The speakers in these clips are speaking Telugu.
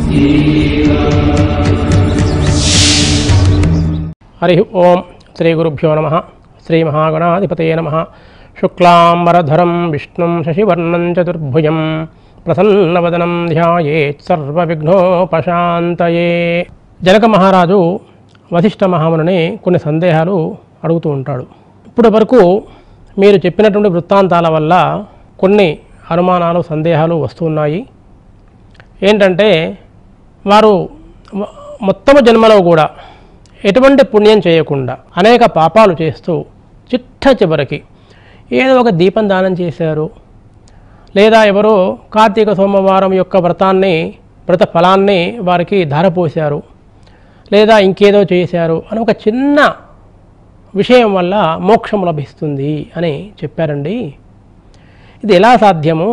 హరి ఓం శ్రీ గురుభ్యో నమ శ్రీ మహాగణాధిపతయ నమ శుక్లాంబరధరం విష్ణుం శశివర్ణం చతుర్భుజం ప్రసన్నవదనం ధ్యాయేత్ సర్వవిఘ్నోపశాంతయే జనక మహారాజు వశిష్ఠ మహాముని కొన్ని సందేహాలు అడుగుతూ ఉంటాడు ఇప్పటి వరకు మీరు చెప్పినటువంటి వృత్తాంతాల వల్ల కొన్ని అనుమానాలు సందేహాలు వస్తున్నాయి ఏంటంటే వారు మ- మొత్తము జన్మలో కూడా ఎటువంటి పుణ్యం చేయకుండా అనేక పాపాలు చేస్తూ చిట్ట చివరికి ఏదో ఒక దీపం దానం చేశారు లేదా ఎవరో కార్తీక సోమవారం యొక్క వ్రతాన్ని వ్రత ఫలాన్ని వారికి ధారపోశారు లేదా ఇంకేదో చేశారు అని ఒక చిన్న విషయం వల్ల మోక్షం లభిస్తుంది అని చెప్పారండి ఇది ఎలా సాధ్యము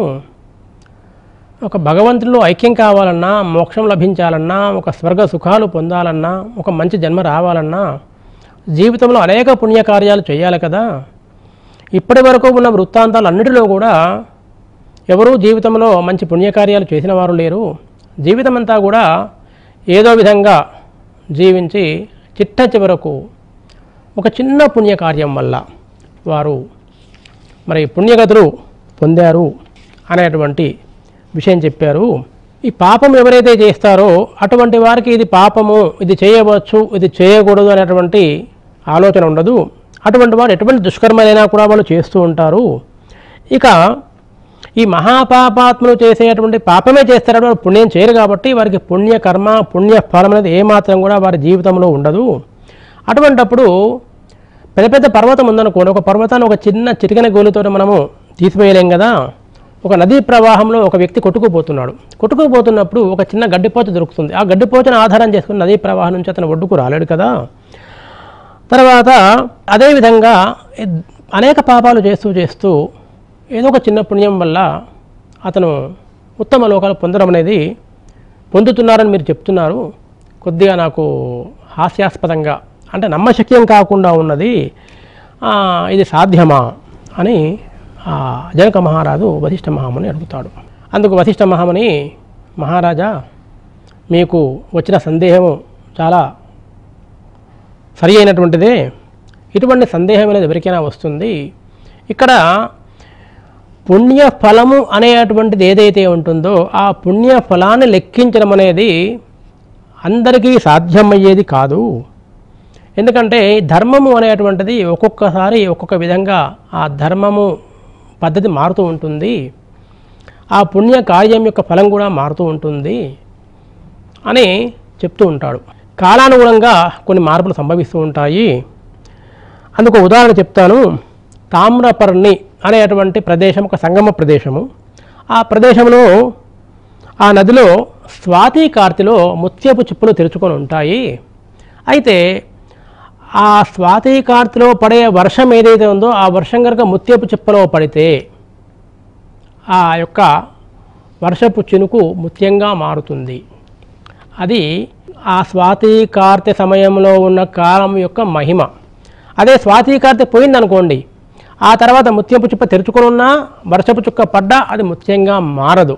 ఒక భగవంతుడిలో ఐక్యం కావాలన్నా మోక్షం లభించాలన్నా ఒక స్వర్గ సుఖాలు పొందాలన్నా ఒక మంచి జన్మ రావాలన్నా జీవితంలో అనేక పుణ్యకార్యాలు చేయాలి కదా ఇప్పటి వరకు ఉన్న వృత్తాంతాలు అన్నిటిలో కూడా ఎవరూ జీవితంలో మంచి పుణ్యకార్యాలు చేసిన వారు లేరు జీవితం అంతా కూడా ఏదో విధంగా జీవించి చిట్ట చివరకు ఒక చిన్న పుణ్యకార్యం వల్ల వారు మరి పుణ్యగతులు పొందారు అనేటువంటి విషయం చెప్పారు ఈ పాపం ఎవరైతే చేస్తారో అటువంటి వారికి ఇది పాపము ఇది చేయవచ్చు ఇది చేయకూడదు అనేటువంటి ఆలోచన ఉండదు అటువంటి వారు ఎటువంటి దుష్కర్మలైనా కూడా వాళ్ళు చేస్తూ ఉంటారు ఇక ఈ మహాపాపాత్ములు చేసేటువంటి పాపమే చేస్తారు వారు పుణ్యం చేయరు కాబట్టి వారికి పుణ్యకర్మ పుణ్య ఫలం అనేది ఏమాత్రం కూడా వారి జీవితంలో ఉండదు అటువంటప్పుడు పెద్ద పెద్ద పర్వతం ఉందనుకోండి ఒక పర్వతాన్ని ఒక చిన్న చిటికెన గోలుతో మనము తీసివేయలేం కదా ఒక నదీ ప్రవాహంలో ఒక వ్యక్తి కొట్టుకుపోతున్నాడు కొట్టుకుపోతున్నప్పుడు ఒక చిన్న గడ్డిపోచ దొరుకుతుంది ఆ గడ్డిపోచను ఆధారం చేసుకుని నదీ ప్రవాహం నుంచి అతను ఒడ్డుకు రాలేడు కదా తర్వాత అదేవిధంగా ఎ- అనేక పాపాలు చేస్తూ చేస్తూ ఏదో ఒక చిన్న పుణ్యం వల్ల అతను ఉత్తమ లోకాలు పొందడం అనేది పొందుతున్నారని మీరు చెప్తున్నారు కొద్దిగా నాకు హాస్యాస్పదంగా అంటే నమ్మశక్యం కాకుండా ఉన్నది ఆ, ఇది సాధ్యమా అని ఆ, జనక మహారాజు వశిష్ఠ మహాముని అడుగుతాడు అందుకు వశిష్ఠ మహాముని మహారాజా మీకు వచ్చిన సందేహము చాలా సరి అయినటువంటిదే ఇటువంటి సందేహం అనేది ఎవరికైనా వస్తుంది ఇక్కడ పుణ్య ఫలము అనేటువంటిది ఏదైతే ఉంటుందో ఆ పుణ్య ఫలాన్ని లెక్కించడం అనేది అందరికీ సాధ్యమయ్యేది కాదు ఎందుకంటే ధర్మము అనేటువంటిది ఒక్కొక్కసారి ఒక్కొక్క విధంగా ఆ ధర్మము పద్ధతి మారుతూ ఉంటుంది ఆ పుణ్య కార్యం యొక్క ఫలం కూడా మారుతూ ఉంటుంది అని చెప్తూ ఉంటాడు కాలానుగుణంగా కొన్ని మార్పులు సంభవిస్తూ ఉంటాయి అందుకు ఉదాహరణ చెప్తాను తామ్రపర్ణి అనేటువంటి ప్రదేశం ఒక సంగమ ప్రదేశము ఆ ప్రదేశంలో ఆ నదిలో స్వాతి కార్తిలో ముత్యపు చిప్పులు తెరుచుకొని ఉంటాయి అయితే ఆ స్వాతి కార్తిలో పడే వర్షం ఏదైతే ఉందో ఆ వర్షం కనుక ముత్యపు చిప్పలో పడితే ఆ యొక్క వర్షపు చినుకు ముత్యంగా మారుతుంది అది ఆ స్వాతి కార్తె సమయంలో ఉన్న కాలం యొక్క మహిమ అదే స్వాతి కార్తె పోయిందనుకోండి ఆ తర్వాత ముత్యపు చుక్క తెరుచుకొని ఉన్నా వర్షపు చుక్క పడ్డా అది ముత్యంగా మారదు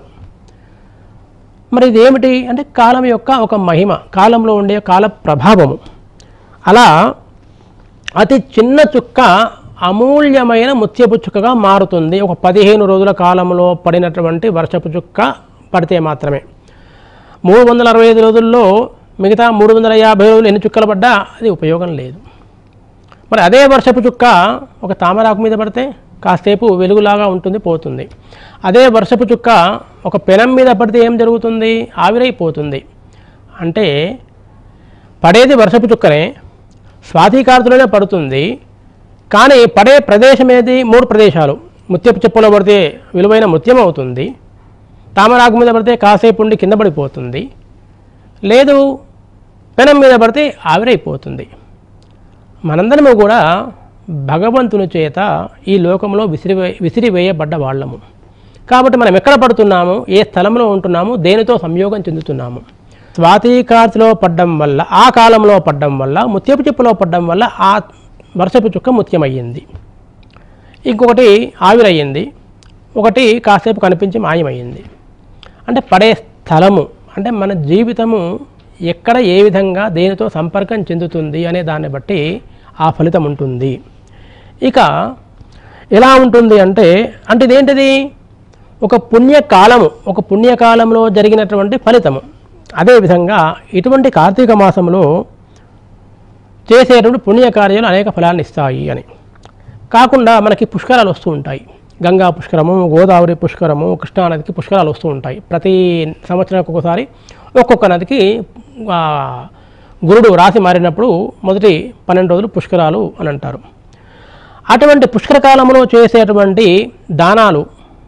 మరి ఇది ఏమిటి అంటే కాలం యొక్క ఒక మహిమ కాలంలో ఉండే కాల ప్రభావము అలా అతి చిన్న చుక్క అమూల్యమైన ముత్యపు చుక్కగా మారుతుంది ఒక పదిహేను రోజుల కాలంలో పడినటువంటి వర్షపు చుక్క పడితే మాత్రమే మూడు వందల అరవై ఐదు రోజుల్లో మిగతా మూడు వందల యాభై రోజులు ఎన్ని చుక్కలు పడ్డా అది ఉపయోగం లేదు మరి అదే వర్షపు చుక్క ఒక తామరాకు మీద పడితే కాసేపు వెలుగులాగా ఉంటుంది పోతుంది అదే వర్షపు చుక్క ఒక పెనం మీద పడితే ఏం జరుగుతుంది ఆవిరైపోతుంది అంటే పడేది వర్షపు చుక్కనే స్వాతికారతలోనే పడుతుంది కానీ పడే ప్రదేశం ఏది మూడు ప్రదేశాలు ముత్యపు చెప్పులో పడితే విలువైన ముత్యం అవుతుంది తామరాకు మీద పడితే కాసేపు ఉండి కింద పడిపోతుంది లేదు పెనం మీద పడితే ఆవిరైపోతుంది మనందరము కూడా భగవంతుని చేత ఈ లోకంలో విసిరివే విసిరివేయబడ్డ వాళ్ళము కాబట్టి మనం ఎక్కడ పడుతున్నాము ఏ స్థలంలో ఉంటున్నాము దేనితో సంయోగం చెందుతున్నాము స్వాతికార్తిలో పడ్డం వల్ల ఆ కాలంలో పడ్డం వల్ల ముత్యపు చెప్పులో పడ్డం వల్ల ఆ వర్షపు చుక్క ముత్యమయ్యింది ఇంకొకటి ఆవిరయ్యింది ఒకటి కాసేపు కనిపించి మాయమయ్యింది అంటే పడే స్థలము అంటే మన జీవితము ఎక్కడ ఏ విధంగా దేనితో సంపర్కం చెందుతుంది అనే దాన్ని బట్టి ఆ ఫలితం ఉంటుంది ఇక ఎలా ఉంటుంది అంటే అంటే ఇదేంటిది ఒక పుణ్యకాలము ఒక పుణ్యకాలంలో జరిగినటువంటి ఫలితము అదేవిధంగా ఇటువంటి కార్తీక మాసంలో చేసేటువంటి పుణ్యకార్యాలు అనేక ఫలాన్ని ఇస్తాయి అని కాకుండా మనకి పుష్కరాలు వస్తూ ఉంటాయి గంగా పుష్కరము గోదావరి పుష్కరము కృష్ణానదికి పుష్కరాలు వస్తూ ఉంటాయి ప్రతి సంవత్సరానికి ఒకసారి ఒక్కొక్క నదికి ఆ, గురుడు రాసి మారినప్పుడు మొదటి పన్నెండు రోజులు పుష్కరాలు అని అంటారు అటువంటి పుష్కర కాలంలో చేసేటువంటి దానాలు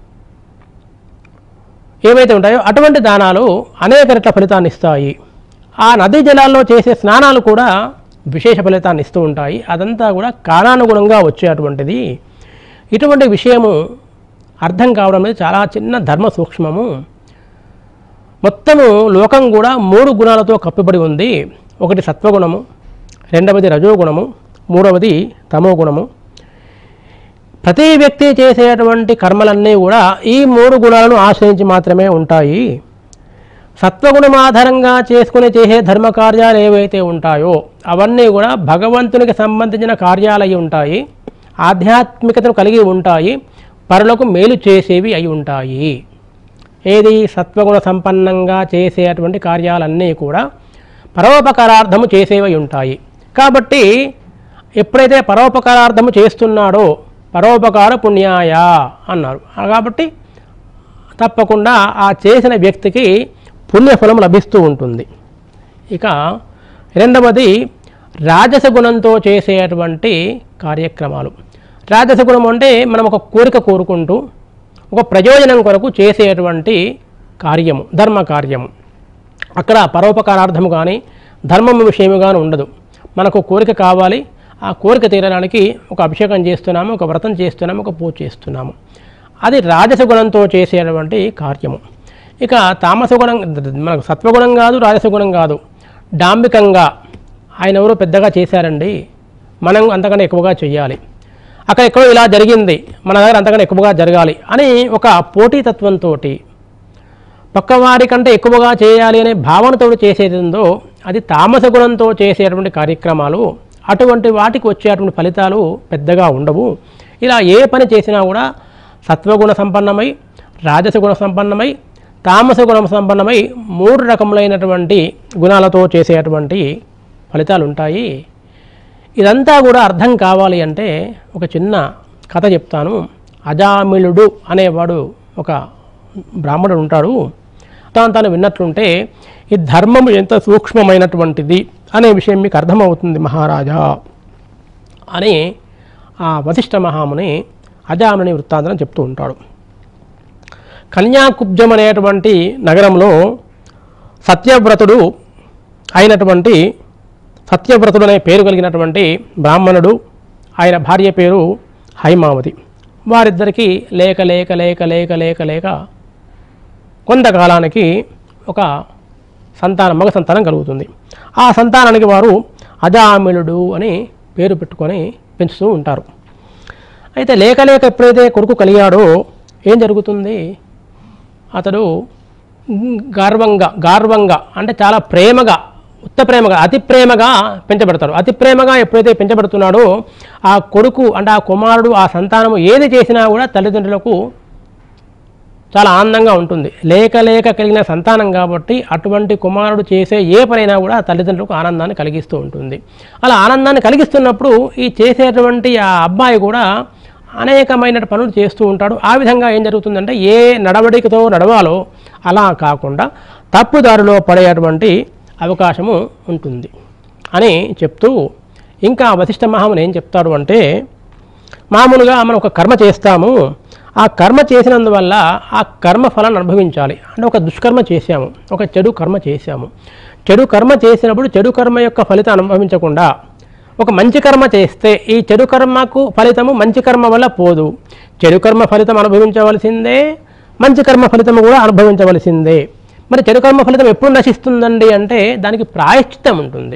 ఏవైతే ఉంటాయో అటువంటి దానాలు అనేక రెట్ల ఫలితాన్ని ఇస్తాయి ఆ నదీ జలాల్లో చేసే స్నానాలు కూడా విశేష ఫలితాన్ని ఇస్తూ ఉంటాయి అదంతా కూడా కాలానుగుణంగా వచ్చేటువంటిది ఇటువంటి విషయము అర్థం కావడం అనేది చాలా చిన్న ధర్మ సూక్ష్మము మొత్తము లోకం కూడా మూడు గుణాలతో కప్పిబడి ఉంది ఒకటి సత్వగుణము రెండవది రజోగుణము మూడవది తమో గుణము ప్రతి వ్యక్తి చేసేటువంటి కర్మలన్నీ కూడా ఈ మూడు గుణాలను ఆశ్రయించి మాత్రమే ఉంటాయి సత్వగుణం ఆధారంగా చేసుకుని చేసే ధర్మ కార్యాలు ఏవైతే ఉంటాయో అవన్నీ కూడా భగవంతునికి సంబంధించిన కార్యాలు అయి ఉంటాయి ఆధ్యాత్మికతను కలిగి ఉంటాయి పరులకు మేలు చేసేవి అయి ఉంటాయి ఏది సత్వగుణ సంపన్నంగా చేసేటువంటి కార్యాలన్నీ కూడా పరోపకారార్థము చేసేవి ఉంటాయి కాబట్టి ఎప్పుడైతే పరోపకారార్థము చేస్తున్నాడో పరోపకార పుణ్యాయ అన్నారు ఆ కాబట్టి తప్పకుండా ఆ చేసిన వ్యక్తికి పుణ్యఫలం లభిస్తూ ఉంటుంది ఇక రెండవది రాజస గుణంతో చేసేటువంటి కార్యక్రమాలు రాజస గుణం అంటే మనం ఒక కోరిక కోరుకుంటూ ఒక ప్రయోజనం కొరకు చేసేటువంటి కార్యము ధర్మ కార్యము అక్కడ పరోపకారార్థము కానీ ధర్మము విషయము కానీ ఉండదు మనకు కోరిక కావాలి ఆ కోరిక తీరడానికి ఒక అభిషేకం చేస్తున్నాము ఒక వ్రతం చేస్తున్నాము ఒక పూజ చేస్తున్నాము అది రాజస గుణంతో చేసేటువంటి కార్యము ఇక తామస గుణం మనకు సత్వగుణం కాదు రాజస గుణం కాదు డాంబికంగా ఆయన ఎవరో పెద్దగా చేశారండి మనం అంతకన్నా ఎక్కువగా చేయాలి అక్కడ ఎక్కడో ఇలా జరిగింది మన దగ్గర అంతకన్నా ఎక్కువగా జరగాలి అని ఒక పోటీతత్వంతో పక్కవారి కంటే ఎక్కువగా చేయాలి అనే భావనతో చేసేది ఉందో అది తామస గుణంతో చేసేటువంటి కార్యక్రమాలు అటువంటి వాటికి వచ్చేటువంటి ఫలితాలు పెద్దగా ఉండవు ఇలా ఏ పని చేసినా కూడా సత్వగుణ సంపన్నమై రాజస గుణ సంపన్నమై తామస గుణ సంపన్నమై మూడు రకములైనటువంటి గుణాలతో చేసేటువంటి ఫలితాలు ఉంటాయి ఇదంతా కూడా అర్థం కావాలి అంటే ఒక చిన్న కథ చెప్తాను అజామిళుడు అనేవాడు ఒక బ్రాహ్మణుడు ఉంటాడు తాను తాను విన్నట్లుంటే ఈ ధర్మం ఎంత సూక్ష్మమైనటువంటిది అనే విషయం మీకు అర్థమవుతుంది మహారాజా అని ఆ వశిష్ఠ మహాముని అజాముని వృత్తాంతం చెప్తూ ఉంటాడు కన్యాకుబ్జం అనేటువంటి నగరంలో సత్యవ్రతుడు అయినటువంటి సత్యవ్రతుడు అనే పేరు కలిగినటువంటి బ్రాహ్మణుడు ఆయన భార్య పేరు హైమావతి వారిద్దరికీ లేక లేక లేక లేక లేక లేక కొంతకాలానికి ఒక సంతానం మగ సంతానం కలుగుతుంది ఆ సంతానానికి వారు అజామిళుడు అని పేరు పెట్టుకొని పెంచుతూ ఉంటారు అయితే లేక లేక ఎప్పుడైతే కొడుకు కలిగాడో ఏం జరుగుతుంది అతడు గర్వంగా గార్వంగా అంటే చాలా ప్రేమగా ఉత్త ప్రేమగా అతి ప్రేమగా పెంచబడతాడు అతి ప్రేమగా ఎప్పుడైతే పెంచబడుతున్నాడో ఆ కొడుకు అంటే ఆ కుమారుడు ఆ సంతానము ఏది చేసినా కూడా తల్లిదండ్రులకు చాలా ఆనందంగా ఉంటుంది లేక లేక కలిగిన సంతానం కాబట్టి అటువంటి కుమారుడు చేసే ఏ పనైనా కూడా ఆ తల్లిదండ్రులకు ఆనందాన్ని కలిగిస్తూ ఉంటుంది అలా ఆనందాన్ని కలిగిస్తున్నప్పుడు ఈ చేసేటువంటి ఆ అబ్బాయి కూడా అనేకమైన పనులు చేస్తూ ఉంటాడు ఆ విధంగా ఏం జరుగుతుందంటే ఏ నడవడికతో నడవాలో అలా కాకుండా తప్పుదారిలో పడేటువంటి అవకాశము ఉంటుంది అని చెప్తూ ఇంకా వశిష్ఠ మహాముని ఏం చెప్తాడు అంటే మామూలుగా మనం ఒక కర్మ చేస్తాము ఆ కర్మ చేసినందువల్ల ఆ కర్మ ఫలాన్ని అనుభవించాలి అంటే ఒక దుష్కర్మ చేశాము ఒక చెడు కర్మ చేశాము చెడు కర్మ చేసినప్పుడు చెడు కర్మ యొక్క ఫలితం అనుభవించకుండా ఒక మంచి కర్మ చేస్తే ఈ చెడు కర్మకు ఫలితము మంచి కర్మ వల్ల పోదు చెడు కర్మ ఫలితం అనుభవించవలసిందే మంచి కర్మ ఫలితము కూడా అనుభవించవలసిందే మరి చెడు కర్మ ఫలితం ఎప్పుడు నశిస్తుందండి అంటే దానికి ప్రాయశ్చిత్తం ఉంటుంది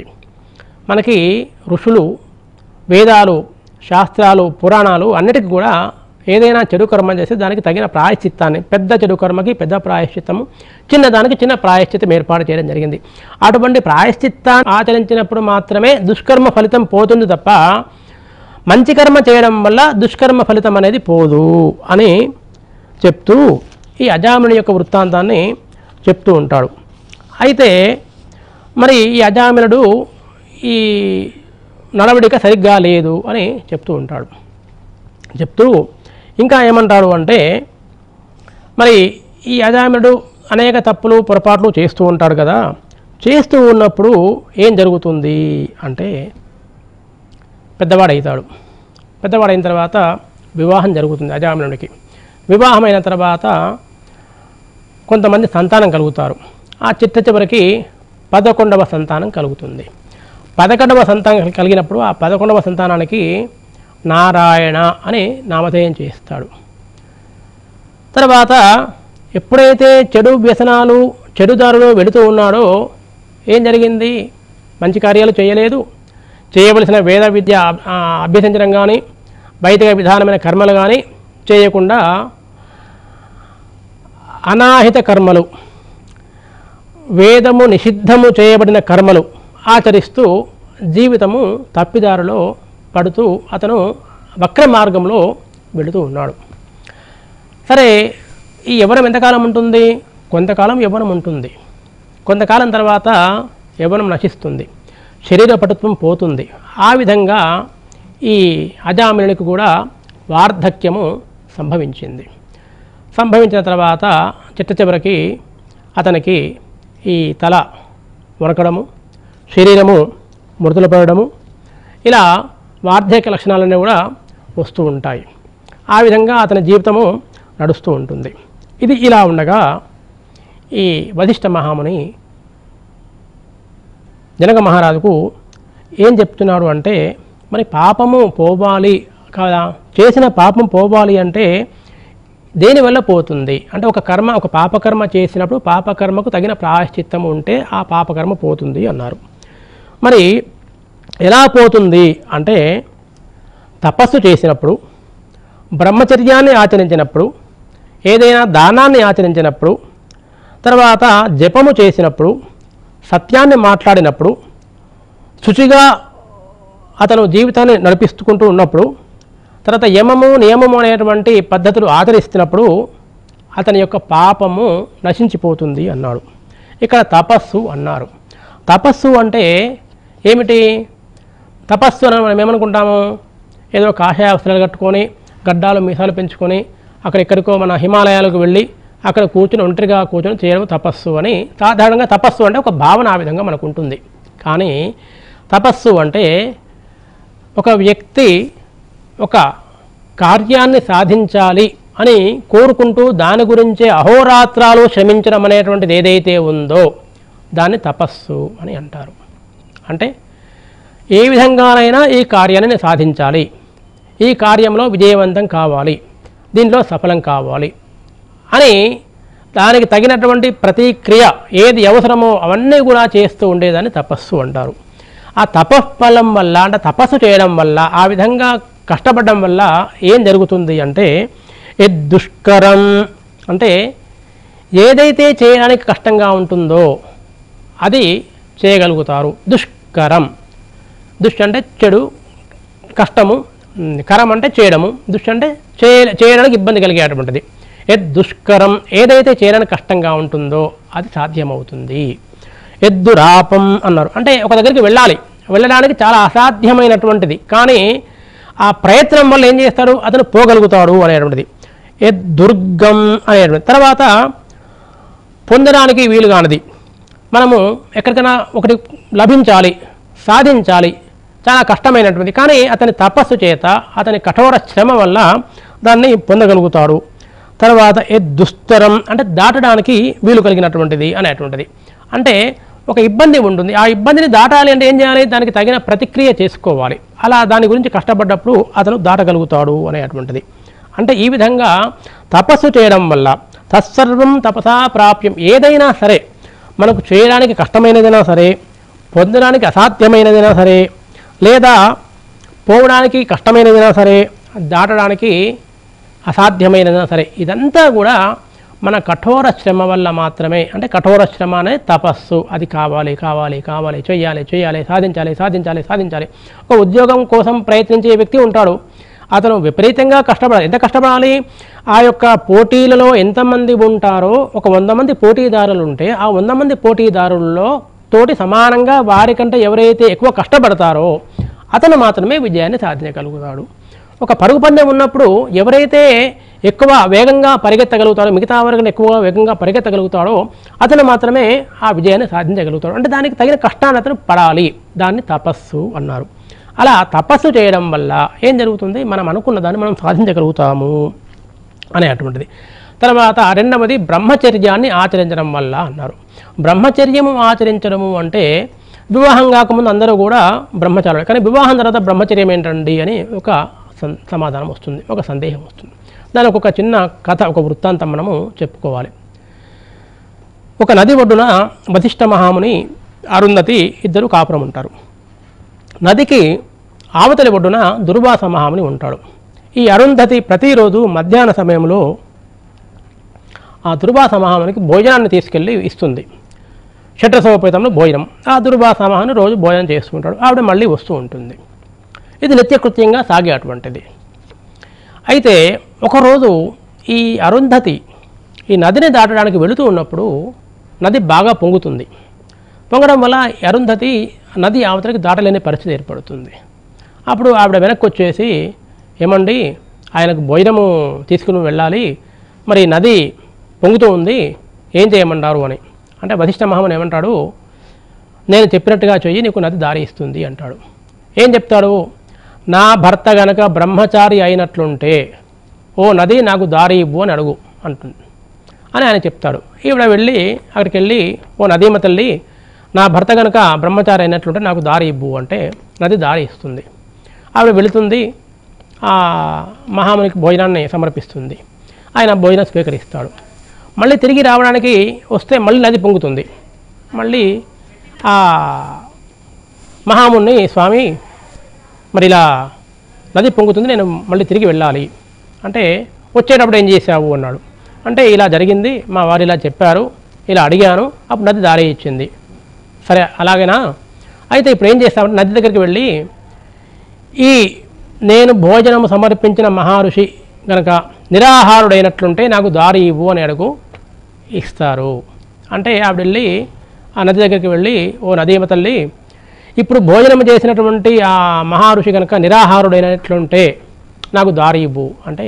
మనకి ఋషులు వేదాలు శాస్త్రాలు పురాణాలు అన్నిటికీ కూడా ఏదైనా చెడు కర్మ చేస్తే దానికి తగిన ప్రాయశ్చిత్తాన్ని పెద్ద చెడు కర్మకి పెద్ద ప్రాయశ్చిత్తము చిన్నదానికి చిన్న ప్రాయశ్చిత్తం ఏర్పాటు చేయడం జరిగింది అటువంటి ప్రాయశ్చిత్తాన్ని ఆచరించినప్పుడు మాత్రమే దుష్కర్మ ఫలితం పోతుంది తప్ప మంచి కర్మ చేయడం వల్ల దుష్కర్మ ఫలితం అనేది పోదు అని చెప్తూ ఈ అజామినుడి యొక్క వృత్తాంతాన్ని చెప్తూ ఉంటాడు అయితే మరి ఈ అజామినుడు ఈ నడవడిక సరిగ్గా లేదు అని చెప్తూ ఉంటాడు చెప్తూ ఇంకా ఏమంటాడు అంటే మరి ఈ అజామినుడు అనేక తప్పులు పొరపాట్లు చేస్తూ ఉంటాడు కదా చేస్తూ ఉన్నప్పుడు ఏం జరుగుతుంది అంటే పెద్దవాడవుతాడు పెద్దవాడైన తర్వాత వివాహం జరుగుతుంది అజామినుడికి వివాహమైన తర్వాత కొంతమంది సంతానం కలుగుతారు ఆ చిట్ట చివరికి పదకొండవ సంతానం కలుగుతుంది పదకొండవ సంతానం కలిగినప్పుడు ఆ పదకొండవ సంతానానికి నారాయణ అని నామధేయం చేస్తాడు తర్వాత ఎప్పుడైతే చెడు వ్యసనాలు చెడుదారులు వెళుతూ ఉన్నాడో ఏం జరిగింది మంచి కార్యాలు చేయలేదు చేయవలసిన వేద విద్య ఆ, అభ్యసించడం కానీ బయట విధానమైన కర్మలు కానీ చేయకుండా అనాహిత కర్మలు వేదము నిషిద్ధము చేయబడిన కర్మలు ఆచరిస్తూ జీవితము తప్పిదారిలో పడుతూ అతను వక్ర మార్గంలో వెళుతూ ఉన్నాడు సరే ఈ యవ్వనం ఎంతకాలం ఉంటుంది కొంతకాలం యవ్వనం ఉంటుంది కొంతకాలం తర్వాత యవ్వనం నశిస్తుంది శరీర పటుత్వం పోతుంది ఆ విధంగా ఈ అజామినునికి కూడా వార్ధక్యము సంభవించింది సంభవించిన తర్వాత చిట్ట చివరికి అతనికి ఈ తల వరకడము శరీరము మృతులు పడడము ఇలా వార్ధక్య లక్షణాలన్నీ కూడా వస్తూ ఉంటాయి ఆ విధంగా అతని జీవితము నడుస్తూ ఉంటుంది ఇది ఇలా ఉండగా ఈ వశిష్ఠ మహాముని జనక మహారాజుకు ఏం చెప్తున్నాడు అంటే మరి పాపము పోవాలి కదా చేసిన పాపం పోవాలి అంటే దేనివల్ల పోతుంది అంటే ఒక కర్మ ఒక పాపకర్మ చేసినప్పుడు పాపకర్మకు తగిన ప్రాయశ్చిత్తం ఉంటే ఆ పాపకర్మ పోతుంది అన్నారు మరి ఎలా పోతుంది అంటే తపస్సు చేసినప్పుడు బ్రహ్మచర్యాన్ని ఆచరించినప్పుడు ఏదైనా దానాన్ని ఆచరించినప్పుడు తర్వాత జపము చేసినప్పుడు సత్యాన్ని మాట్లాడినప్పుడు శుచిగా అతను జీవితాన్ని నడిపిస్తుకుంటూ ఉన్నప్పుడు తర్వాత యమము నియమము అనేటువంటి పద్ధతులు ఆచరిస్తున్నప్పుడు అతని యొక్క పాపము నశించిపోతుంది అన్నాడు ఇక్కడ తపస్సు అన్నారు తపస్సు అంటే ఏమిటి తపస్సు అని మనం ఏమనుకుంటాము ఏదో కాషాయ వస్త్రాలు కట్టుకొని గడ్డాలు మీసాలు పెంచుకొని అక్కడ ఎక్కడికో మన హిమాలయాలకు వెళ్ళి అక్కడ కూర్చుని ఒంటరిగా కూర్చొని చేయడం తపస్సు అని సాధారణంగా తపస్సు అంటే ఒక భావన ఆ విధంగా మనకు ఉంటుంది కానీ తపస్సు అంటే ఒక వ్యక్తి ఒక కార్యాన్ని సాధించాలి అని కోరుకుంటూ దాని గురించే అహోరాత్రాలు శ్రమించడం అనేటువంటిది ఏదైతే ఉందో దాన్ని తపస్సు అని అంటారు అంటే ఏ విధంగానైనా ఈ కార్యాన్ని నేను సాధించాలి ఈ కార్యంలో విజయవంతం కావాలి దీనిలో సఫలం కావాలి అని దానికి తగినటువంటి ప్రతిక్రియ ఏది అవసరమో అవన్నీ కూడా చేస్తూ ఉండేదాన్ని తపస్సు అంటారు ఆ తపఫలం వల్ల అంటే తపస్సు చేయడం వల్ల ఆ విధంగా కష్టపడడం వల్ల ఏం జరుగుతుంది అంటే ఏ దుష్కరం అంటే ఏదైతే చేయడానికి కష్టంగా ఉంటుందో అది చేయగలుగుతారు దుష్కరం దుష్ అంటే చెడు కష్టము ఉమ్, కరం అంటే చేయడము దుష్ అంటే చేయ చేయడానికి ఇబ్బంది కలిగేటువంటిది ఎద్ దుష్కరం ఏదైతే చేయడానికి కష్టంగా ఉంటుందో అది సాధ్యమవుతుంది ఎద్దురాపం అన్నారు అంటే ఒక దగ్గరికి వెళ్ళాలి వెళ్ళడానికి చాలా అసాధ్యమైనటువంటిది కానీ ఆ ప్రయత్నం వల్ల ఏం చేస్తాడు అతను పోగలుగుతాడు అనేటువంటిది ఎద్దుర్గం అనేటువంటి తర్వాత పొందడానికి వీలు కానిది మనము ఎక్కడికైనా ఒకటి లభించాలి సాధించాలి చాలా కష్టమైనటువంటి కానీ అతని తపస్సు చేత అతని కఠోర శ్రమ వల్ల దాన్ని పొందగలుగుతాడు తర్వాత ఏ దుస్తరం అంటే దాటడానికి వీలు కలిగినటువంటిది అనేటువంటిది అంటే ఒక ఇబ్బంది ఉంటుంది ఆ ఇబ్బందిని దాటాలి అంటే ఏం చేయాలి దానికి తగిన ప్రతిక్రియ చేసుకోవాలి అలా దాని గురించి కష్టపడ్డప్పుడు అతను దాటగలుగుతాడు అనేటువంటిది అంటే ఈ విధంగా తపస్సు చేయడం వల్ల తత్సర్వం తపసా ప్రాప్యం ఏదైనా సరే మనకు చేయడానికి కష్టమైనదైనా సరే పొందడానికి అసాధ్యమైనదైనా సరే లేదా పోవడానికి కష్టమైనదైనా సరే దాటడానికి అసాధ్యమైనదైనా సరే ఇదంతా కూడా మన కఠోర శ్రమ వల్ల మాత్రమే అంటే కఠోర శ్రమ అనే తపస్సు అది కావాలి కావాలి కావాలి చేయాలి చేయాలి సాధించాలి సాధించాలి సాధించాలి ఒక ఉద్యోగం కోసం ప్రయత్నించే వ్యక్తి ఉంటాడు అతను విపరీతంగా కష్టపడాలి ఎంత కష్టపడాలి ఆ యొక్క పోటీలలో ఎంతమంది ఉంటారో ఒక వంద మంది పోటీదారులు ఉంటే ఆ వంద మంది పోటీదారుల్లో తోటి సమానంగా వారికంటే ఎవరైతే ఎక్కువ కష్టపడతారో అతను మాత్రమే విజయాన్ని సాధించగలుగుతాడు ఒక పరుగు పందెం ఉన్నప్పుడు ఎవరైతే ఎక్కువ వేగంగా పరిగెత్తగలుగుతాడో మిగతా వరకు ఎక్కువ వేగంగా పరిగెత్తగలుగుతాడో అతను మాత్రమే ఆ విజయాన్ని సాధించగలుగుతాడు అంటే దానికి తగిన కష్టాన్ని అతను పడాలి దాన్ని తపస్సు అన్నారు అలా తపస్సు చేయడం వల్ల ఏం జరుగుతుంది మనం అనుకున్న దాన్ని మనం సాధించగలుగుతాము అనేటువంటిది తర్వాత రెండవది బ్రహ్మచర్యాన్ని ఆచరించడం వల్ల అన్నారు బ్రహ్మచర్యము ఆచరించడము అంటే వివాహం కాకముందు అందరూ కూడా బ్రహ్మచారులు కానీ వివాహం తర్వాత బ్రహ్మచర్యం ఏంటండి అని ఒక సం- సమాధానం వస్తుంది ఒక సందేహం వస్తుంది దానికి ఒక చిన్న కథ ఒక వృత్తాంతం మనము చెప్పుకోవాలి ఒక నది ఒడ్డున వశిష్ఠ మహాముని అరుంధతి ఇద్దరు కాపురం ఉంటారు నదికి ఆవతలి ఒడ్డున దుర్వాస మహాముని ఉంటాడు ఈ అరుంధతి ప్రతిరోజు మధ్యాహ్న సమయంలో ఆ దుర్వాస మహామునికి భోజనాన్ని తీసుకెళ్ళి ఇస్తుంది షట్రసమోపేతంలో భోజనం ఆ దుర్వాస మహాముని రోజు భోజనం చేస్తుంటాడు ఆవిడ మళ్ళీ వస్తూ ఉంటుంది ఇది నిత్యకృత్యంగా సాగే అటువంటిది అయితే ఒకరోజు ఈ అరుంధతి ఈ నదిని దాటడానికి వెళుతూ ఉన్నప్పుడు నది బాగా పొంగుతుంది పొంగడం వల్ల ఈ అరుంధతి నది అవతలికి దాటలేని పరిస్థితి ఏర్పడుతుంది అప్పుడు ఆవిడ వెనక్కి వచ్చేసి ఏమండి ఆయనకు భోజనము తీసుకుని వెళ్ళాలి మరి నది పొంగుతూ ఉంది ఏం చేయమంటారు అని అంటే వశిష్ఠ మహాముని ఏమంటాడు నేను చెప్పినట్టుగా చెయ్యి నీకు నది దారి ఇస్తుంది అంటాడు ఏం చెప్తాడు నా భర్త గనక బ్రహ్మచారి అయినట్లుంటే ఓ నది నాకు దారి ఇవ్వు అని అడుగు అంటుంది అని ఆయన చెప్తాడు ఈవిడ వెళ్ళి అక్కడికి వెళ్ళి ఓ నదీమ తల్లి నా భర్త గనక బ్రహ్మచారి అయినట్లుంటే నాకు దారి ఇవ్వు అంటే నది దారి ఇస్తుంది ఆవిడ వెళుతుంది ఆ మహామునికి భోజనాన్ని సమర్పిస్తుంది ఆయన భోజనం స్వీకరిస్తాడు మళ్ళీ తిరిగి రావడానికి వస్తే మళ్ళీ నది పొంగుతుంది మళ్ళీ ఆ మహాముని స్వామి మరి ఇలా నది పొంగుతుంది నేను మళ్ళీ తిరిగి వెళ్ళాలి అంటే వచ్చేటప్పుడు ఏం చేశావు అన్నాడు అంటే ఇలా జరిగింది మా వారు ఇలా చెప్పారు ఇలా అడిగాను అప్పుడు నది దారి ఇచ్చింది సరే అలాగేనా అయితే ఇప్పుడు ఏం చేస్తామంటే నది దగ్గరికి వెళ్ళి ఈ నేను భోజనం సమర్పించిన మహర్షి గనక నిరాహారుడైనట్లుంటే నాకు దారి ఇవ్వు అని అడుగు ఇస్తారు అంటే ఆవిడ వెళ్ళి ఆ నది దగ్గరికి వెళ్ళి ఓ నదీమ తల్లి ఇప్పుడు భోజనం చేసినటువంటి ఆ మహర్షి కనుక నిరాహారుడైనట్లుంటే నాకు దారి ఇవ్వు అంటే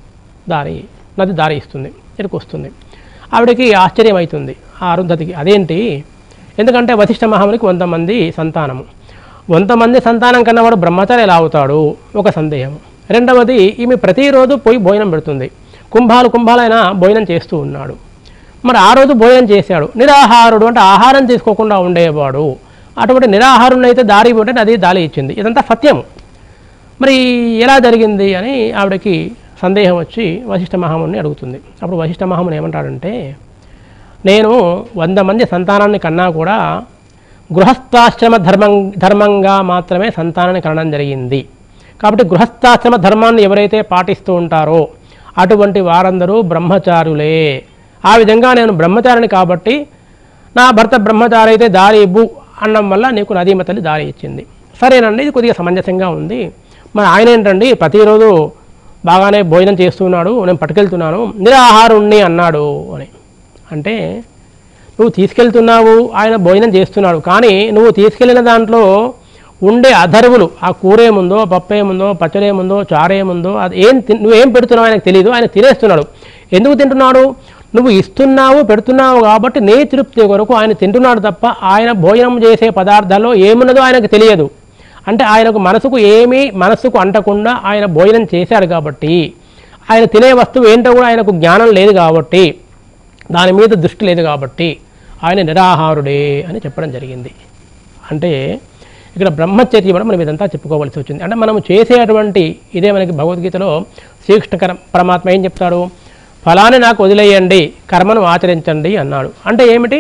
దారి నది దారి ఇస్తుంది ఇక్కడికి వస్తుంది ఆవిడకి ఆశ్చర్యం అవుతుంది ఆ అరుంధతికి అదేంటి ఎందుకంటే వశిష్ఠ మహామునికి వంద మంది సంతానము వంద మంది సంతానం కన్నా వాడు బ్రహ్మచారి ఎలా అవుతాడు ఒక సందేహం రెండవది ఈమె ప్రతిరోజు పోయి భోజనం పెడుతుంది కుంభాలు కుంభాలైన భోజనం చేస్తూ ఉన్నాడు మరి ఆ రోజు భోజనం చేశాడు నిరాహారుడు అంటే ఆహారం తీసుకోకుండా ఉండేవాడు అటువంటి నిరాహారుని అయితే దారి ఇవ్వటం అది దారి ఇచ్చింది ఇదంతా సత్యం మరి ఎలా జరిగింది అని ఆవిడకి సందేహం వచ్చి వశిష్ఠ మహాముని అడుగుతుంది అప్పుడు వశిష్ఠ మహాముని ఏమంటాడంటే నేను వంద మంది సంతానాన్ని కన్నా కూడా గృహస్థాశ్రమ ధర్మం ధర్మంగా మాత్రమే సంతానాన్ని కనడం జరిగింది కాబట్టి గృహస్థాశ్రమ ధర్మాన్ని ఎవరైతే పాటిస్తూ ఉంటారో అటువంటి వారందరూ బ్రహ్మచారులే ఆ విధంగా నేను బ్రహ్మచారిని కాబట్టి నా భర్త బ్రహ్మచారి అయితే దారి ఇవ్వు అనడం వల్ల నీకు నదీమ తల్లి దారి ఇచ్చింది సరేనండి ఇది కొద్దిగా సమంజసంగా ఉంది మరి ఆయన ఏంటండి ప్రతిరోజు బాగానే భోజనం చేస్తున్నాడు నేను పట్టుకెళ్తున్నాను నిరాహారుణ్ణి అన్నాడు అని అంటే నువ్వు తీసుకెళ్తున్నావు ఆయన భోజనం చేస్తున్నాడు కానీ నువ్వు తీసుకెళ్ళిన దాంట్లో ఉండే అధర్వులు ఆ కూర ఏముందో పప్పు ఏముందో పచ్చడి ఏముందో చారు ఏముందో అది ఏం తిన్- నువ్వేం పెడుతున్నావు ఆయనకు తెలియదు ఆయన తినేస్తున్నాడు ఎందుకు తింటున్నాడు నువ్వు ఇస్తున్నావు పెడుతున్నావు కాబట్టి నీ తృప్తి కొరకు ఆయన తింటున్నాడు తప్ప ఆయన భోజనం చేసే పదార్థాల్లో ఏమున్నదో ఆయనకు తెలియదు అంటే ఆయనకు మనసుకు ఏమీ మనసుకు అంటకుండా ఆయన భోజనం చేశాడు కాబట్టి ఆయన తినే వస్తువు ఏంటో కూడా ఆయనకు జ్ఞానం లేదు కాబట్టి దాని మీద దృష్టి లేదు కాబట్టి ఆయన నిరాహారుడే అని చెప్పడం జరిగింది అంటే ఇక్కడ బ్రహ్మచర్య కూడా మనం ఇదంతా చెప్పుకోవాల్సి వచ్చింది అంటే మనం చేసేటువంటి ఇదే మనకి భగవద్గీతలో శ్రీకృష్ణ కర- పరమాత్మ ఏం చెప్తాడు ఫలాన్ని నాకు వదిలేయండి కర్మను ఆచరించండి అన్నాడు అంటే ఏమిటి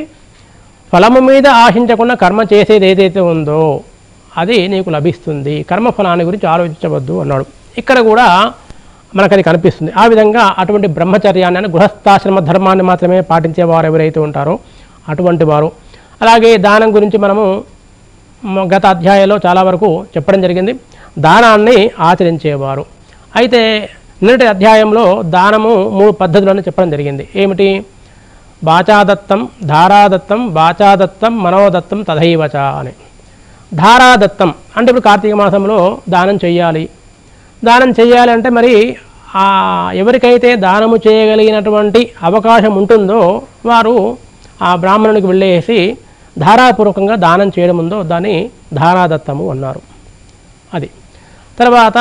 ఫలము మీద ఆశించకుండా కర్మ చేసేది ఏదైతే ఉందో అది నీకు లభిస్తుంది కర్మ ఫలాన్ని గురించి ఆలోచించవద్దు అన్నాడు ఇక్కడ కూడా మనకు అది కనిపిస్తుంది ఆ విధంగా అటువంటి బ్రహ్మచర్యాన్ని అంటే గృహస్థాశ్రమ ధర్మాన్ని మాత్రమే పాటించే వారు ఎవరైతే ఉంటారో అటువంటి వారు అలాగే దానం గురించి మనము మ- గత అధ్యాయంలో చాలా వరకు చెప్పడం జరిగింది దానాన్ని ఆచరించేవారు అయితే నిన్నటి అధ్యాయంలో దానము మూడు పద్ధతులను చెప్పడం జరిగింది ఏమిటి బాచాదత్తం ధారాదత్తం బాచాదత్తం మనోదత్తం తథైవచ అని ధారాదత్తం అంటే ఇప్పుడు కార్తీక మాసంలో దానం చెయ్యాలి దానం చేయాలి అంటే మరి ఆ ఎవరికైతే దానము చేయగలిగినటువంటి అవకాశం ఉంటుందో వారు ఆ బ్రాహ్మణునికి వెళ్ళేసి ధారాపూర్వకంగా దానం చేయడం ఉందో దాన్ని ధారాదత్తము అన్నారు అది తర్వాత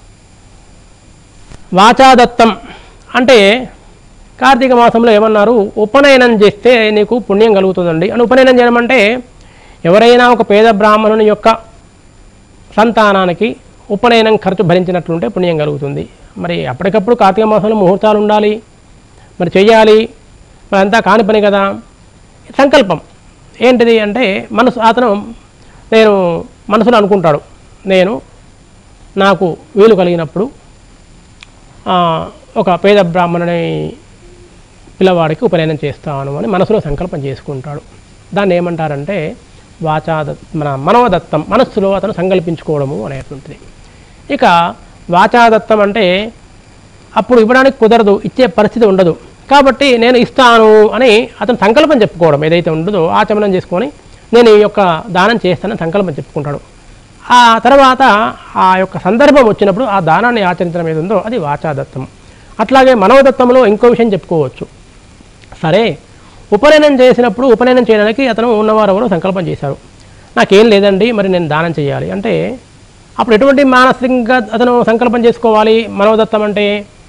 వాచాదత్తం అంటే కార్తీక మాసంలో ఏమన్నారు ఉపనయనం చేస్తే నీకు పుణ్యం కలుగుతుందండి అని ఉపనయనం చేయడం అంటే ఎవరైనా ఒక పేద బ్రాహ్మణుని యొక్క సంతానానికి ఉపనయనం ఖర్చు భరించినట్లుంటే పుణ్యం కలుగుతుంది మరి అప్పటికప్పుడు కార్తీక మాసంలో ముహూర్తాలు ఉండాలి మరి చెయ్యాలి మరి అంతా కాని పని కదా సంకల్పం ఏంటిది అంటే మనసు అతను నేను మనసులో అనుకుంటాడు నేను నాకు వీలు కలిగినప్పుడు ఆ, ఒక పేద బ్రాహ్మణుని పిల్లవాడికి ఉపనయనం చేస్తాను అని మనసులో సంకల్పం చేసుకుంటాడు దాన్ని ఏమంటారంటే వాచాద మన మనోదత్తం మనస్సులో అతను సంకల్పించుకోవడము అనేటువంటిది ఇక వాచాదత్తం అంటే అప్పుడు ఇవ్వడానికి కుదరదు ఇచ్చే పరిస్థితి ఉండదు కాబట్టి నేను ఇస్తాను అని అతను సంకల్పం చెప్పుకోవడం ఏదైతే ఉండదో ఆచమనం చేసుకొని నేను ఈ యొక్క దానం చేస్తానని సంకల్పం చెప్పుకుంటాడు ఆ తర్వాత ఆ యొక్క సందర్భం వచ్చినప్పుడు ఆ దానాన్ని ఆచరించడం ఏది ఉందో అది వాచాదత్తం అట్లాగే మనోదత్తంలో ఇంకో విషయం చెప్పుకోవచ్చు సరే ఉపనయనం చేసినప్పుడు ఉపనయనం చేయడానికి అతను ఉన్నవారు ఎవరో సంకల్పం చేశారు నాకేం లేదండి మరి నేను దానం చేయాలి అంటే అప్పుడు ఎటువంటి మానసికంగా అతను సంకల్పం చేసుకోవాలి మనోదత్తం అంటే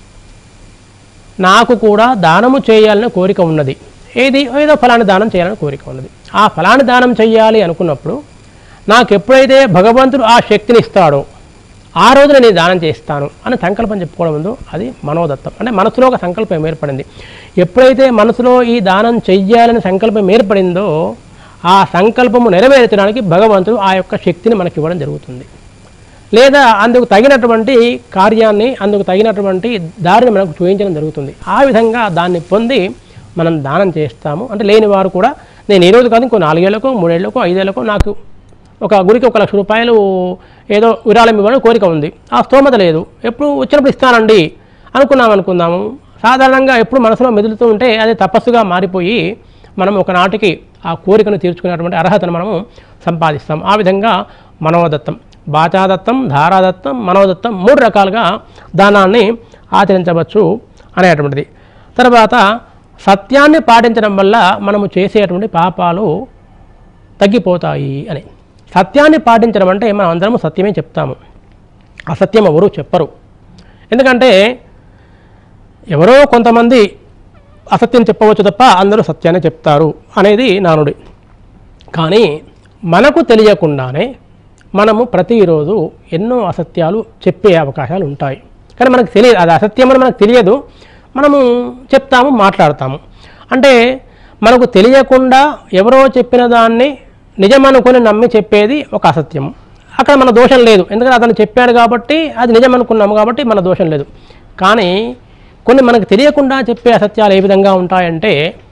నాకు కూడా దానము చేయాలని కోరిక ఉన్నది ఏది ఏదో ఫలాన్ని దానం చేయాలని కోరిక ఉన్నది ఆ ఫలాన్ని దానం చేయాలి అనుకున్నప్పుడు నాకు ఎప్పుడైతే భగవంతుడు ఆ శక్తిని ఇస్తాడో ఆ రోజున నేను దానం చేస్తాను అని సంకల్పం చెప్పుకోవడం ఉందో అది మనోదత్తం అంటే మనసులో ఒక సంకల్పం ఏర్పడింది ఎప్పుడైతే మనసులో ఈ దానం చెయ్యాలని సంకల్పం ఏర్పడిందో ఆ సంకల్పము నెరవేర్చడానికి భగవంతుడు ఆ యొక్క శక్తిని మనకి ఇవ్వడం జరుగుతుంది లేదా అందుకు తగినటువంటి కార్యాన్ని అందుకు తగినటువంటి దారిని మనకు చూపించడం జరుగుతుంది ఆ విధంగా దాన్ని పొంది మనం దానం చేస్తాము అంటే లేని వారు కూడా నేను ఈ రోజు కాదు ఇంకో నాలుగేళ్లకో మూడేళ్లకో ఐదేళ్లకో నాకు ఒక గురికి ఒక లక్ష రూపాయలు ఏదో విరాళం ఇవ్వాలని కోరిక ఉంది ఆ స్తోమత లేదు ఎప్పుడు వచ్చినప్పుడు ఇస్తానండి అనుకున్నాం అనుకుందాము సాధారణంగా ఎప్పుడు మనసులో మెదులుతూ ఉంటే అది తపస్సుగా మారిపోయి మనం ఒకనాటికి ఆ కోరికను తీర్చుకునేటువంటి అర్హతను మనము సంపాదిస్తాం ఆ విధంగా మనోదత్తం బాచాదత్తం ధారాదత్తం మనోదత్తం మూడు రకాలుగా దానాన్ని ఆచరించవచ్చు అనేటువంటిది తర్వాత సత్యాన్ని పాటించడం వల్ల మనము చేసేటువంటి పాపాలు తగ్గిపోతాయి అని సత్యాన్ని పాటించడం అంటే మనం అందరము సత్యమే చెప్తాము అసత్యం ఎవరు చెప్పరు ఎందుకంటే ఎవరో కొంతమంది అసత్యం చెప్పవచ్చు తప్ప అందరూ సత్యాన్ని చెప్తారు అనేది నానుడి కానీ మనకు తెలియకుండానే మనము ప్రతిరోజు ఎన్నో అసత్యాలు చెప్పే అవకాశాలు ఉంటాయి కానీ మనకు తెలియదు అది అసత్యం అని మనకు తెలియదు మనము చెప్తాము మాట్లాడతాము అంటే మనకు తెలియకుండా ఎవరో చెప్పిన దాన్ని నిజమనుకొని నమ్మి చెప్పేది ఒక అసత్యం అక్కడ మన దోషం లేదు ఎందుకంటే అతను చెప్పాడు కాబట్టి అది నిజం అనుకున్నాము కాబట్టి మన దోషం లేదు కానీ కొన్ని మనకు తెలియకుండా చెప్పే అసత్యాలు ఏ విధంగా ఉంటాయంటే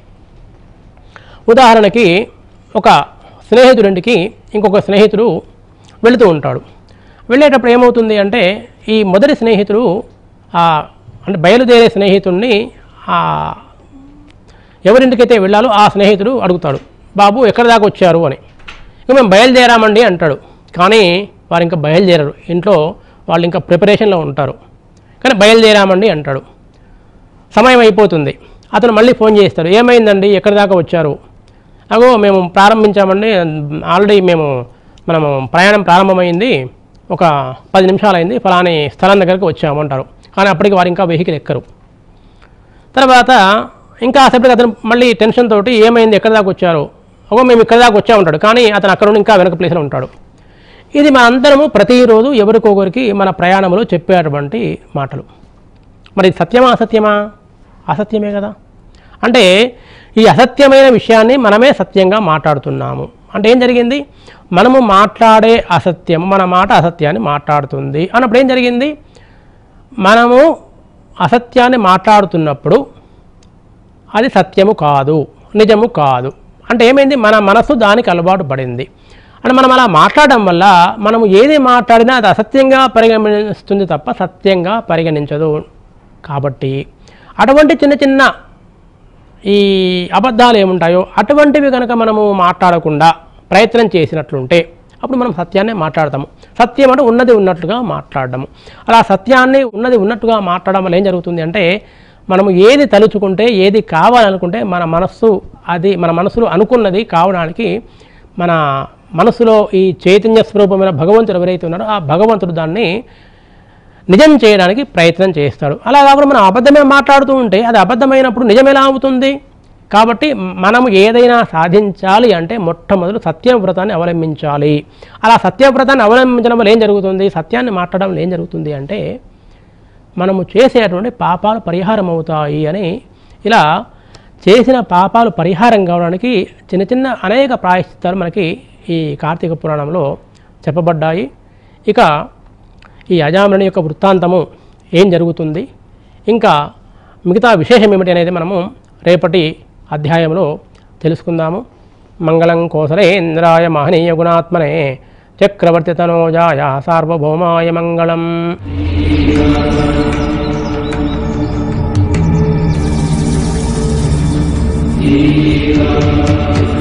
ఉదాహరణకి ఒక స్నేహితుడింటికి ఇంకొక స్నేహితుడు వెళుతూ ఉంటాడు వెళ్ళేటప్పుడు ఏమవుతుంది అంటే ఈ మొదటి స్నేహితుడు ఆ అంటే బయలుదేరే స్నేహితుడిని ఆ ఎవరింటికైతే వెళ్ళాలో ఆ స్నేహితుడు అడుగుతాడు బాబు ఎక్కడి దాకా వచ్చారు అని ఇక మేము బయలుదేరామండి అంటాడు కానీ వారు ఇంకా బయలుదేరరు ఇంట్లో వాళ్ళు ఇంకా ప్రిపరేషన్లో ఉంటారు కానీ బయలుదేరామండి అంటాడు సమయం అయిపోతుంది అతను మళ్ళీ ఫోన్ చేస్తాడు ఏమైందండి ఎక్కడి దాకా వచ్చారు అగో మేము ప్రారంభించామండి ఆల్రెడీ మేము మనము ప్రయాణం ప్రారంభమైంది ఒక పది నిమిషాలు అయింది ఫలాని స్థలం దగ్గరికి వచ్చాము అంటారు కానీ అప్పటికి వారు ఇంకా వెహికల్ ఎక్కరు తర్వాత ఇంకా సేపటికి అతను మళ్ళీ టెన్షన్ తోటి ఏమైంది ఎక్కడి దాకా వచ్చారు అగో మేము ఇక్కడ దాకా వచ్చా ఉంటాడు కానీ అతను అక్కడ నుండి ఇంకా వెనక ప్లేస్లో ఉంటాడు ఇది మన అందరము ప్రతిరోజు ఎవరికొకరికి మన ప్రయాణంలో చెప్పేటువంటి మాటలు మరి ఇది సత్యమా అసత్యమా అసత్యమే కదా అంటే ఈ అసత్యమైన విషయాన్ని మనమే సత్యంగా మాట్లాడుతున్నాము అంటే ఏం జరిగింది మనము మాట్లాడే అసత్యం మన మాట అసత్యాన్ని మాట్లాడుతుంది అన్నప్పుడు ఏం జరిగింది మనము అసత్యాన్ని మాట్లాడుతున్నప్పుడు అది సత్యము కాదు నిజము కాదు అంటే ఏమైంది మన మనసు దానికి అలవాటు పడింది అంటే మనం అలా మాట్లాడడం వల్ల మనము ఏది మాట్లాడినా అది అసత్యంగా పరిగణిస్తుంది తప్ప సత్యంగా పరిగణించదు కాబట్టి అటువంటి చిన్న చిన్న ఈ అబద్ధాలు ఏముంటాయో అటువంటివి కనుక మనము మాట్లాడకుండా ప్రయత్నం చేసినట్లుంటే అప్పుడు మనం సత్యాన్ని మాట్లాడతాము సత్యం అంటే ఉన్నది ఉన్నట్లుగా మాట్లాడడము అలా సత్యాన్ని ఉన్నది ఉన్నట్టుగా మాట్లాడడం వల్ల ఏం జరుగుతుంది అంటే మనము ఏది తలుచుకుంటే ఏది కావాలనుకుంటే మన మనస్సు అది మన మనసులో అనుకున్నది కావడానికి మన మనసులో ఈ చైతన్య స్వరూపమైన భగవంతుడు ఎవరైతే ఉన్నారో ఆ భగవంతుడు దాన్ని నిజం చేయడానికి ప్రయత్నం చేస్తాడు అలా కాకుండా మనం అబద్ధమే మాట్లాడుతూ ఉంటే అది అబద్ధమైనప్పుడు నిజం ఎలా అవుతుంది కాబట్టి మనము ఏదైనా సాధించాలి అంటే మొట్టమొదలు సత్యవ్రతాన్ని అవలంబించాలి అలా సత్యవ్రతాన్ని అవలంబించడం వల్ల ఏం జరుగుతుంది సత్యాన్ని మాట్లాడడం వల్ల ఏం జరుగుతుంది అంటే మనము చేసేటువంటి పాపాలు పరిహారం అవుతాయి అని ఇలా చేసిన పాపాలు పరిహారం కావడానికి చిన్న చిన్న అనేక ప్రాయశ్చిత్తాలు మనకి ఈ కార్తీక పురాణంలో చెప్పబడ్డాయి ఇక ఈ అజాముని యొక్క వృత్తాంతము ఏం జరుగుతుంది ఇంకా మిగతా విశేషం ఏమిటి అనేది మనము రేపటి అధ్యాయంలో తెలుసుకుందాము మంగళం కోసలేంద్రాయ మహనీయ గుణాత్మనే చక్రవర్తి తనోజాయ సార్వభౌమాయ మంగళం శ్రీరామ